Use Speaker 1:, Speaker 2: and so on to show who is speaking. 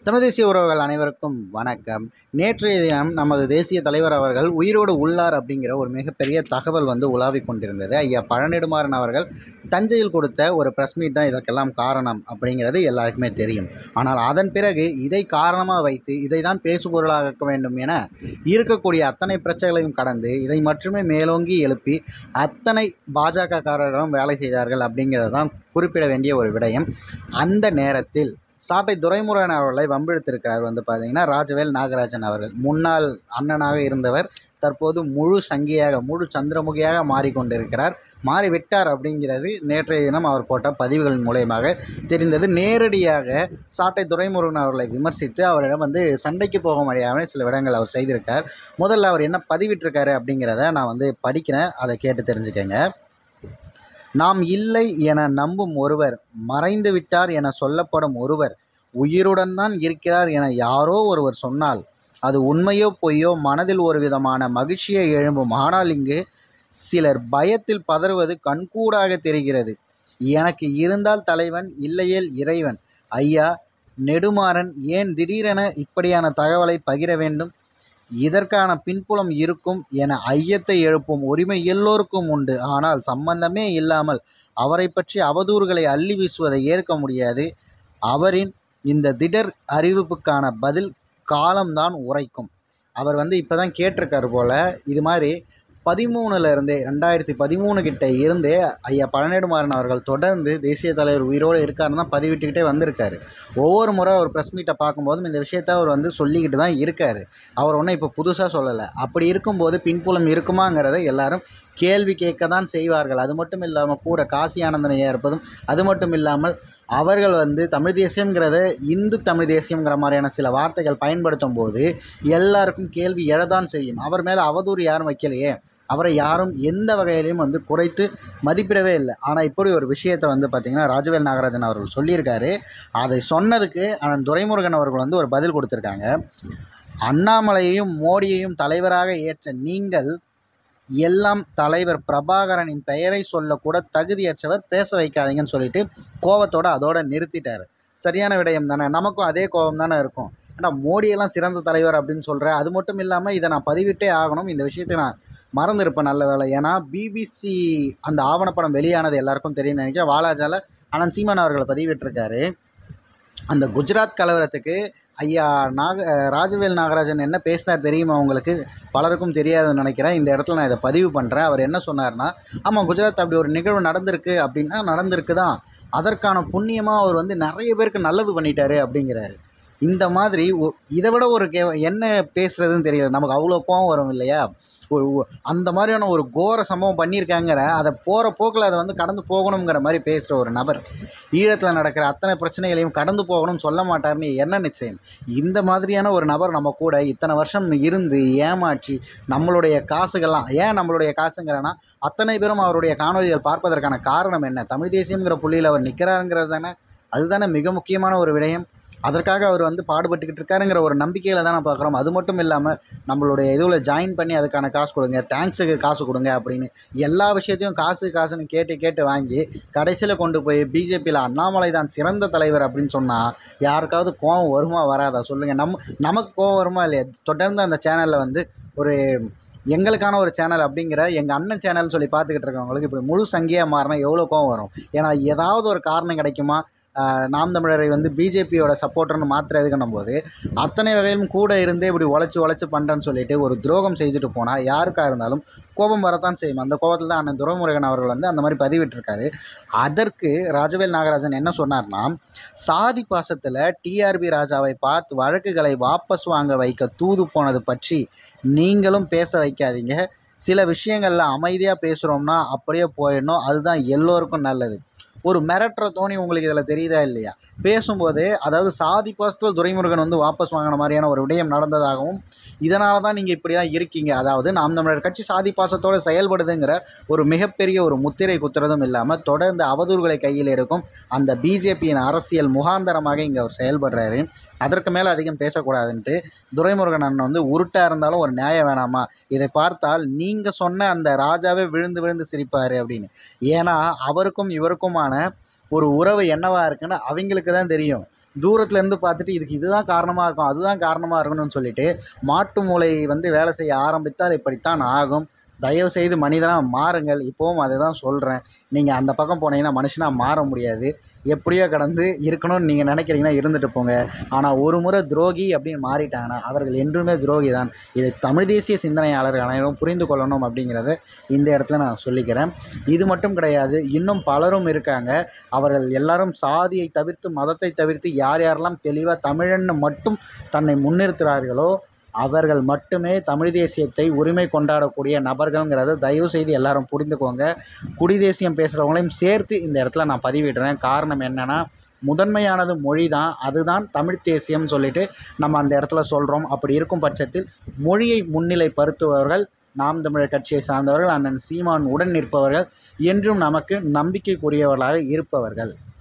Speaker 1: தமிழ் தேசிய உறவுகள் அனைவருக்கும் வணக்கம் நேற்றைய தினம் நமது தேசிய தலைவர் அவர்கள் உயிரோடு உள்ளார் அப்படிங்கிற ஒரு மிகப்பெரிய தகவல் வந்து உலாவிக் கொண்டிருந்தது ஐயா பழநெடுமாறன் அவர்கள் தஞ்சையில் கொடுத்த ஒரு ப்ரெஸ் மீட் தான் இதற்கெல்லாம் காரணம் அப்படிங்கிறது எல்லாருக்குமே தெரியும் ஆனால் அதன் பிறகு இதை காரணமாக வைத்து இதை தான் பேசுபொருளாக்க வேண்டும் என இருக்கக்கூடிய அத்தனை பிரச்சனைகளையும் கடந்து இதை மட்டுமே மேலோங்கி எழுப்பி அத்தனை பாஜகக்காரரிடம் வேலை செய்தார்கள் அப்படிங்கிறது தான் குறிப்பிட வேண்டிய ஒரு விடயம் அந்த நேரத்தில் சாட்டை துரைமுருகன் அவர்களை வம்பிழுத்திருக்கிறார் வந்து பார்த்தீங்கன்னா ராஜவேல் நாகராஜன் அவர்கள் முன்னாள் அண்ணனாக இருந்தவர் தற்போது முழு சங்கியாக முழு சந்திரமுகியாக மாறிக்கொண்டிருக்கிறார் மாறிவிட்டார் அப்படிங்கிறது நேற்றைய தினம் அவர் போட்ட பதிவுகள் மூலயமாக தெரிந்தது நேரடியாக சாட்டை துரைமுருகன் அவர்களை விமர்சித்து அவரிடம் வந்து சண்டைக்கு போக முடியாமல் சில விடங்கள் அவர் செய்திருக்கார் முதல்ல அவர் என்ன பதிவிட்டிருக்காரு அப்படிங்கிறத நான் வந்து படிக்கிறேன் அதை கேட்டு தெரிஞ்சுக்கங்க நாம் இல்லை என நம்பும் ஒருவர் மறைந்து விட்டார் என சொல்லப்படும் ஒருவர் உயிருடன் தான் இருக்கிறார் என யாரோ ஒருவர் சொன்னால் அது உண்மையோ பொய்யோ மனதில் ஒரு விதமான மகிழ்ச்சியை எழும்பும் ஆனால் இங்கு சிலர் பயத்தில் பதறுவது கண்கூடாக தெரிகிறது எனக்கு இருந்தால் தலைவன் இல்லையேல் இறைவன் ஐயா நெடுமாறன் ஏன் திடீரென இப்படியான தகவலை பகிர வேண்டும் இதற்கான பின்புலம் இருக்கும் என ஐயத்தை எழுப்பும் உரிமை எல்லோருக்கும் உண்டு ஆனால் சம்பந்தமே இல்லாமல் அவரை பற்றி அவதூறுகளை அள்ளி வீசுவதை ஏற்க முடியாது அவரின் இந்த திடர் அறிவிப்புக்கான பதில் காலம்தான் உரைக்கும் அவர் வந்து இப்போ தான் கேட்டிருக்காரு போல் இது மாதிரி பதிமூணுல இருந்தே ரெண்டாயிரத்தி பதிமூணு கிட்ட இருந்தே ஐயா பழநெடுமாறன் அவர்கள் தொடர்ந்து தேசிய தலைவர் உயிரோடு இருக்காருன்னு தான் பதிவிட்டுக்கிட்டே வந்திருக்காரு ஒவ்வொரு முறை ஒரு ப்ரெஸ் மீட்டை பார்க்கும்போதும் இந்த விஷயத்த அவர் வந்து சொல்லிக்கிட்டு தான் இருக்கார் அவர் ஒன்றும் இப்போ புதுசாக சொல்லலை அப்படி இருக்கும்போது பின்புலம் இருக்குமாங்கிறத எல்லாரும் கேள்வி கேட்க தான் செய்வார்கள் அது மட்டும் இல்லாமல் கூட காசி ஆனந்தனையாக இருப்பதும் அது மட்டும் இல்லாமல் அவர்கள் வந்து தமிழ் தேசியங்கிறத இந்து தமிழ் தேசியங்கிற மாதிரியான சில வார்த்தைகள் பயன்படுத்தும் போது எல்லாருக்கும் கேள்வி எழதான் செய்யும் அவர் மேலே அவதூறு யாரும் வைக்கலையே அவரை யாரும் எந்த வகையிலையும் வந்து குறைத்து மதிப்பிடவே இல்லை ஆனால் இப்படி ஒரு விஷயத்தை வந்து பார்த்திங்கன்னா ராஜவேல் நாகராஜன் அவர்கள் சொல்லியிருக்காரு அதை சொன்னதுக்கு அண்ணன் துரைமுருகன் அவர்கள் வந்து ஒரு பதில் கொடுத்துருக்காங்க அண்ணாமலையையும் மோடியையும் தலைவராக ஏற்ற நீங்கள் எல்லாம் தலைவர் பிரபாகரனின் பெயரை சொல்லக்கூட தகுதியற்றவர் பேச வைக்காதீங்கன்னு சொல்லிட்டு கோவத்தோட அதோட நிறுத்திட்டார் சரியான விடயம் தானே நமக்கும் அதே கோபம் தானே இருக்கும் ஏன்னா மோடியெல்லாம் சிறந்த தலைவர் அப்படின்னு சொல்கிறேன் அது மட்டும் இல்லாமல் இதை நான் பதிவிட்டே ஆகணும் இந்த விஷயத்தை நான் மறந்துருப்பேன் நல்ல வேலை ஏன்னா பிபிசி அந்த ஆவணப்படம் வெளியானது எல்லாருக்கும் தெரியும்னு நினைக்கிறேன் வாலாஜால அனந்த் சீமான் அவர்களை பதிவிட்டிருக்காரு அந்த குஜராத் கலவரத்துக்கு ஐயா நாக ராஜவேல் நாகராஜன் என்ன பேசினார் தெரியுமா உங்களுக்கு பலருக்கும் தெரியாதுன்னு நினைக்கிறேன் இந்த இடத்துல நான் இதை பதிவு பண்ணுறேன் அவர் என்ன சொன்னார்னா ஆமாம் குஜராத் அப்படி ஒரு நிகழ்வு நடந்திருக்கு அப்படின்னா நடந்திருக்கு தான் அதற்கான புண்ணியமாக அவர் வந்து நிறைய பேருக்கு நல்லது பண்ணிட்டாரு அப்படிங்கிறாரு இந்த மாதிரி ஒ- இதை விட ஒரு கே என்ன பேசுகிறதுன்னு தெரியல நமக்கு அவ்வளோ கோவம் வரும் இல்லையா ஒரு ஒ- அந்த மாதிரியான ஒரு கோர சம்பவம் பண்ணியிருக்காங்கிற அதை போகிற போக்கில் அதை வந்து கடந்து போகணுங்கிற மாதிரி பேசுகிற ஒரு நபர் ஈழத்தில் நடக்கிற அத்தனை பிரச்சனைகளையும் கடந்து போகணும்னு சொல்ல மாட்டார்னு என்ன நிச்சயம் இந்த மாதிரியான ஒரு நபர் நம்ம கூட இத்தனை வருஷம் இருந்து ஏமாற்றி நம்மளுடைய காசுகள்லாம் ஏன் நம்மளுடைய காசுங்கிறனா அத்தனை பேரும் அவருடைய காணொலிகள் பார்ப்பதற்கான காரணம் என்ன தமிழ் தேசியங்கிற புள்ளியில் அவர் நிற்கிறாருங்கிறது தானே அதுதானே மிக முக்கியமான ஒரு விடயம் அதற்காக அவர் வந்து பாடுபட்டுக்கிட்டு இருக்காருங்கிற ஒரு நம்பிக்கையில் தானே பார்க்குறோம் அது மட்டும் இல்லாமல் நம்மளுடைய இதுவில் ஜாயின் பண்ணி அதுக்கான காசு கொடுங்க தேங்க்ஸுக்கு காசு கொடுங்க அப்படின்னு எல்லா விஷயத்தையும் காசு காசுன்னு கேட்டு கேட்டு வாங்கி கடைசியில் கொண்டு போய் பிஜேபியில் அண்ணாமலை தான் சிறந்த தலைவர் அப்படின்னு சொன்னால் யாருக்காவது கோவம் வருமா வராதா சொல்லுங்கள் நம்ம நமக்கு கோவம் வருமா இல்லையா தொடர்ந்து அந்த சேனலில் வந்து ஒரு எங்களுக்கான ஒரு சேனல் அப்படிங்கிற எங்கள் அண்ணன் சேனல்னு சொல்லி பார்த்துக்கிட்டு இருக்கவங்களுக்கு இப்படி முழு சங்கியாக மாறினா எவ்வளோ கோவம் வரும் ஏன்னா ஏதாவது ஒரு காரணம் கிடைக்குமா ஆஹ் நாம் தமிழரை வந்து பிஜேபியோட சப்போர்ட்டர்னு மாற்றுறதுக்குன்னும் போது அத்தனை வகையிலும் கூட இருந்தே இப்படி உழைச்சி உழைச்சி பண்ணுறேன்னு சொல்லிட்டு ஒரு துரோகம் செஞ்சுட்டு போனால் யாருக்காக இருந்தாலும் கோபம் வரத்தான் செய்யும் அந்த கோபத்தில் தான் அண்ணன் துரைமுருகன் அவர்கள் வந்து அந்த மாதிரி பதிவிட்டிருக்காரு அதற்கு ராஜவேல் நாகராஜன் என்ன சொன்னார்னா சாதி பாசத்தில் டிஆர்பி ராஜாவை பார்த்து வழக்குகளை வாபஸ் வாங்க வைக்க தூது போனது பற்றி நீங்களும் பேச வைக்காதீங்க சில விஷயங்களில் அமைதியாக பேசுகிறோம்னா அப்படியே போயிடணும் அதுதான் எல்லோருக்கும் நல்லது ஒரு மிரட்டுற தோணி உங்களுக்கு இதில் தெரியுதா இல்லையா பேசும்போது அதாவது சாதி பாசத்தில் துரைமுருகன் வந்து வாபஸ் வாங்கின மாதிரியான ஒரு விடயம் நடந்ததாகவும் இதனால தான் நீங்கள் இப்படிலாம் இருக்கீங்க அதாவது நாம் தமிழர் கட்சி சாதி பாசத்தோடு செயல்படுதுங்கிற ஒரு மிகப்பெரிய ஒரு முத்திரை குத்துறதும் இல்லாமல் தொடர்ந்து அவதூறுகளை கையில் எடுக்கும் அந்த பிஜேபியின் அரசியல் முகாந்தரமாக இங்கே அவர் செயல்படுறாரு அதற்கு மேலே அதிகம் பேசக்கூடாதுன்ட்டு துரைமுருகன் அண்ணன் வந்து உருட்டாக இருந்தாலும் ஒரு நியாயம் வேணாமா இதை பார்த்தால் நீங்கள் சொன்ன அந்த ராஜாவே விழுந்து விழுந்து சிரிப்பார் அப்படின்னு ஏன்னா அவருக்கும் இவருக்குமான ஒரு உறவு என்னவா இருக்குன்னு அவங்களுக்கு தான் தெரியும் தூரத்துலேருந்து பார்த்துட்டு இதுக்கு இதுதான் காரணமாக இருக்கும் அதுதான் காரணமாக இருக்கணும்னு சொல்லிட்டு மாட்டு மூளை வந்து வேலை செய்ய ஆரம்பித்தால் இப்படித்தான் ஆகும் தயவு செய்து மனிதனாக மாறுங்கள் இப்போவும் அதை தான் சொல்கிறேன் நீங்கள் அந்த பக்கம் போனீங்கன்னா மனுஷனாக மாற முடியாது எப்படியோ கடந்து இருக்கணும்னு நீங்கள் நினைக்கிறீங்கன்னா இருந்துட்டு போங்க ஆனால் ஒரு முறை துரோகி அப்படின்னு மாறிட்டாங்கன்னா அவர்கள் என்றுமே துரோகி தான் இதை தமிழ் தேசிய சிந்தனையாளர்கள் அனைவரும் புரிந்து கொள்ளணும் அப்படிங்கிறத இந்த இடத்துல நான் சொல்லிக்கிறேன் இது மட்டும் கிடையாது இன்னும் பலரும் இருக்காங்க அவர்கள் எல்லாரும் சாதியை தவிர்த்து மதத்தை தவிர்த்து யார் யாரெல்லாம் தெளிவாக தமிழன்னு மட்டும் தன்னை முன்னிறுத்துகிறார்களோ அவர்கள் மட்டுமே தமிழ் தேசியத்தை உரிமை கொண்டாடக்கூடிய நபர்கள்ங்கிறத தயவு செய்து எல்லாரும் புரிந்துக்கோங்க குடி தேசியம் பேசுகிறவங்களையும் சேர்த்து இந்த இடத்துல நான் பதிவிடுறேன் காரணம் என்னென்னா முதன்மையானது மொழி தான் அதுதான் தமிழ் தேசியம்னு சொல்லிட்டு நம்ம அந்த இடத்துல சொல்கிறோம் அப்படி இருக்கும் பட்சத்தில் மொழியை முன்னிலைப்படுத்துபவர்கள் நாம் தமிழர் கட்சியை சார்ந்தவர்கள் அண்ணன் சீமான் உடன் நிற்பவர்கள் என்றும் நமக்கு நம்பிக்கைக்குரியவர்களாக இருப்பவர்கள்